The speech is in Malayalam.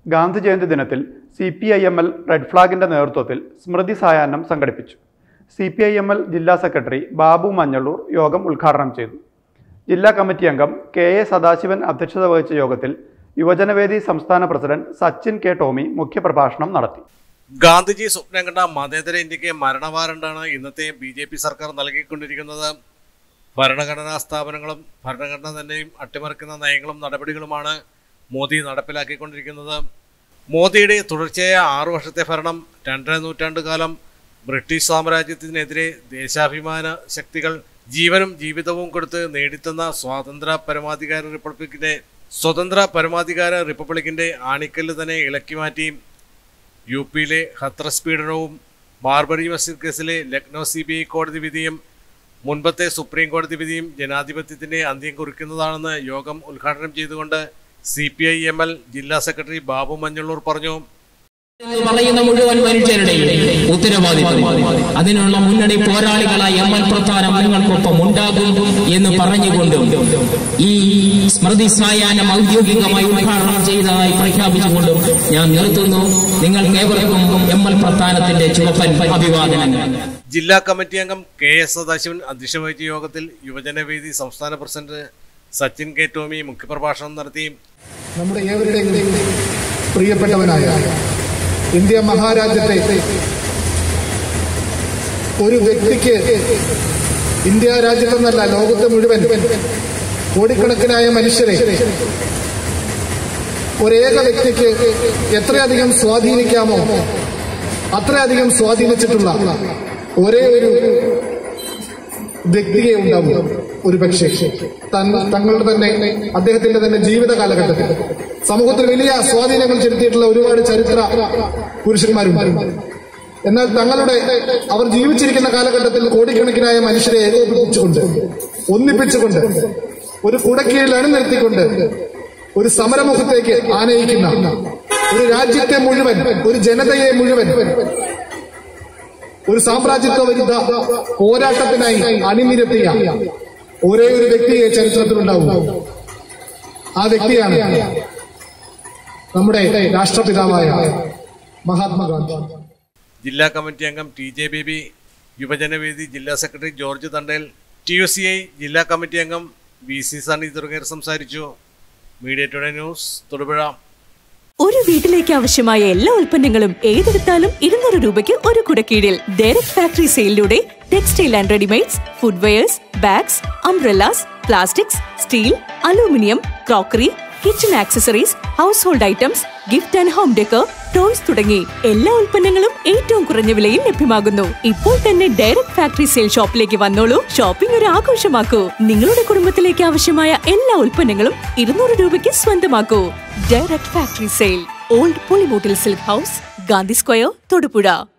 ഗാന്ധി ജയന്തി ദിനത്തിൽ C P I M L red ഫ്ലാഗിന്റെ നേതൃത്വത്തിൽ സ്മൃതി സായാഹ്നം സംഘടിപ്പിച്ചു C P I M L ജില്ലാ സെക്രട്ടറി ബാബു മഞ്ഞളൂർ യോഗം ഉദ്ഘാടനം ചെയ്തു ജില്ലാ കമ്മിറ്റി അംഗം കെ എ സദാശിവൻ അധ്യക്ഷത വഹിച്ച യോഗത്തിൽ യുവജനവേദി സംസ്ഥാന പ്രസിഡന്റ് സച്ചിൻ കെ ടോമി മുഖ്യപ്രഭാഷണം നടത്തി ഗാന്ധിജി സ്വപ്നം കണ്ട മതേതര ഇന്ത്യക്ക് മരണവാറണ്ടാണ് ഇന്നത്തെ ബി ജെ പി സർക്കാർ നൽകിക്കൊണ്ടിരിക്കുന്നത് ഭരണഘടനാ സ്ഥാപനങ്ങളും ഭരണഘടന തന്നെയും അട്ടിമറിക്കുന്ന നയങ്ങളും നടപടികളുമാണ് മോദി നടപ്പിലാക്കിക്കൊണ്ടിരിക്കുന്നത് മോദിയുടെ തുടർച്ചയായ ആറു വർഷത്തെ ഭരണം രണ്ടര നൂറ്റാണ്ട് കാലം ബ്രിട്ടീഷ് സാമ്രാജ്യത്തിനെതിരെ ദേശാഭിമാന ശക്തികൾ ജീവനും ജീവിതവും കൊടുത്ത് നേടിത്തന്ന സ്വാതന്ത്ര്യ പരമാധികാര റിപ്പബ്ലിക്കിന്റെ സ്വതന്ത്ര പരമാധികാര റിപ്പബ്ലിക്കിന്റെ ആണിക്കല്ല് തന്നെ ഇളക്കി മാറ്റി യു പിയിലെ ഹത്രസ് പീഡനവും ബാർബറി മസ്ജിദ് കേസിലെ ലക്നൗ സി ബി ഐ കോടതി വിധിയും മുൻപത്തെ സുപ്രീം കോടതി വിധിയും ജനാധിപത്യത്തിന്റെ അന്ത്യം കുറിക്കുന്നതാണെന്ന് യോഗം ഉദ്ഘാടനം ചെയ്തുകൊണ്ട് C P I M L ജില്ലാ സെക്രട്ടറി ബാബു മഞ്ഞള്ളൂർ പറഞ്ഞു എന്ന് പറയുന്ന മുഴുവൻ മനുഷ്യരുടെയും ഉത്തരവാദിത്വം അതിനുള്ള മുന്നണി പോരാളികളായി എം എൽ പ്രധാനം നിങ്ങൾക്കൊപ്പം ഉണ്ടാകും എന്ന് പറഞ്ഞുകൊണ്ട് ഈ സ്മൃതി സായാഹ്നം ഔദ്യോഗികമായി ഉദ്ഘാടനം ചെയ്തതായി പ്രഖ്യാപിച്ചുകൊണ്ടും ഞാൻ നിർത്തുന്നു നിങ്ങൾക്ക് ഏവർക്കും എം എൽ പ്രധാനത്തിന്റെ ചുവപ്പൻ അഭിവാദനങ്ങൾ ജില്ലാ കമ്മിറ്റി അംഗം കെ എസ് സദാശിവൻ അധ്യക്ഷത വഹിച്ച യോഗത്തിൽ യുവജനവേദി സംസ്ഥാന പ്രസിഡന്റ് സച്ചിൻ കെ ടോമി മുഖ്യപ്രഭാഷണം നടത്തി നമ്മുടെ ഏവരുടെയും പ്രിയപ്പെട്ടവനായ ഇന്ത്യ മഹാരാജ്യത്തെ ഒരു വ്യക്തിക്ക് ഇന്ത്യ രാജ്യത്തെന്നല്ല ലോകത്ത് മുഴുവൻ കോടിക്കണക്കിനായ മനുഷ്യരെ ഒരേക വ്യക്തിക്ക് എത്രയധികം സ്വാധീനിക്കാമോ അത്രയധികം സ്വാധീനിച്ചിട്ടുള്ള ഒരേ ഒരു വ്യക്തിയെ ഉണ്ടാവും ഒരു പക്ഷേ തൻ- തങ്ങളുടെ തന്നെ അദ്ദേഹത്തിന്റെ തന്നെ ജീവിത കാലഘട്ടത്തിൽ സമൂഹത്തിൽ വലിയ സ്വാധീനങ്ങൾ ചെലുത്തിയിട്ടുള്ള ഒരുപാട് ചരിത്ര പുരുഷന്മാരുണ്ട് എന്നാൽ തങ്ങളുടെ അവർ ജീവിച്ചിരിക്കുന്ന കാലഘട്ടത്തിൽ കോടിക്കണക്കിനായ മനുഷ്യരെ ഏകോപിപ്പിച്ചുകൊണ്ട് ഒന്നിപ്പിച്ചുകൊണ്ട് ഒരു കുടക്കീഴിൽ അണിനിർത്തിക്കൊണ്ട് ഒരു സമരമുഖത്തേക്ക് ആനയിക്കുന്ന ഒരു രാജ്യത്തെ മുഴുവൻ ഒരു ജനതയെ മുഴുവൻ ഒരു സാമ്രാജ്യത്വ വിരുദ്ധ പോരാട്ടത്തിനായി അണിനിരത്തിയ ഒരേ ഒരു വ്യക്തിയെ ചരിത്രത്തിലുണ്ടാവും ആ വ്യക്തിയാണ് നമ്മുടെ രാഷ്ട്രപിതാവായ മഹാത്മാഗാന്ധി ജില്ലാ കമ്മിറ്റി അംഗം ടി ജെ ബേബി യുവജനവേദി ജില്ലാ സെക്രട്ടറി George Thandel T U C I ജില്ലാ കമ്മിറ്റി അംഗം വി സി സണ്ണി തുടങ്ങിയവർ സംസാരിച്ചു മീഡിയ ടുഡേ ന്യൂസ് തൊടുപുഴ ഒരു വീട്ടിലേക്ക് ആവശ്യമായ എല്ലാ ഉൽപ്പന്നങ്ങളും ഏതെടുത്താലും ഇരുന്നൂറ് രൂപയ്ക്ക് ഒരു കുടക്കീഴിൽ ഡയറക്ട് ഫാക്ടറി സെയിലിലൂടെ textile and readymades footwears bags umbrellas plastics steel aluminium crockery kitchen accessories household items gift and home decor toys തുടങ്ങി എല്ലാ ഉൽപ്പന്നങ്ങളും ഏറ്റവും കുറഞ്ഞ വിലയിൽ ലഭ്യമാകുന്നു ഇപ്പോൾ തന്നെ ഡയറക്ട് ഫാക്ടറി സെയിൽ ഷോപ്പിലേക്ക് വന്നോളൂ ഷോപ്പിംഗ് ഒരു ആഘോഷമാക്കൂ നിങ്ങളുടെ കുടുംബത്തിലേക്ക് ആവശ്യമായ എല്ലാ ഉൽപ്പന്നങ്ങളും ഇരുന്നൂറ് രൂപയ്ക്ക് സ്വന്തമാക്കൂ direct factory sale old Pulimoottil silk house Gandhi square Thodupuzha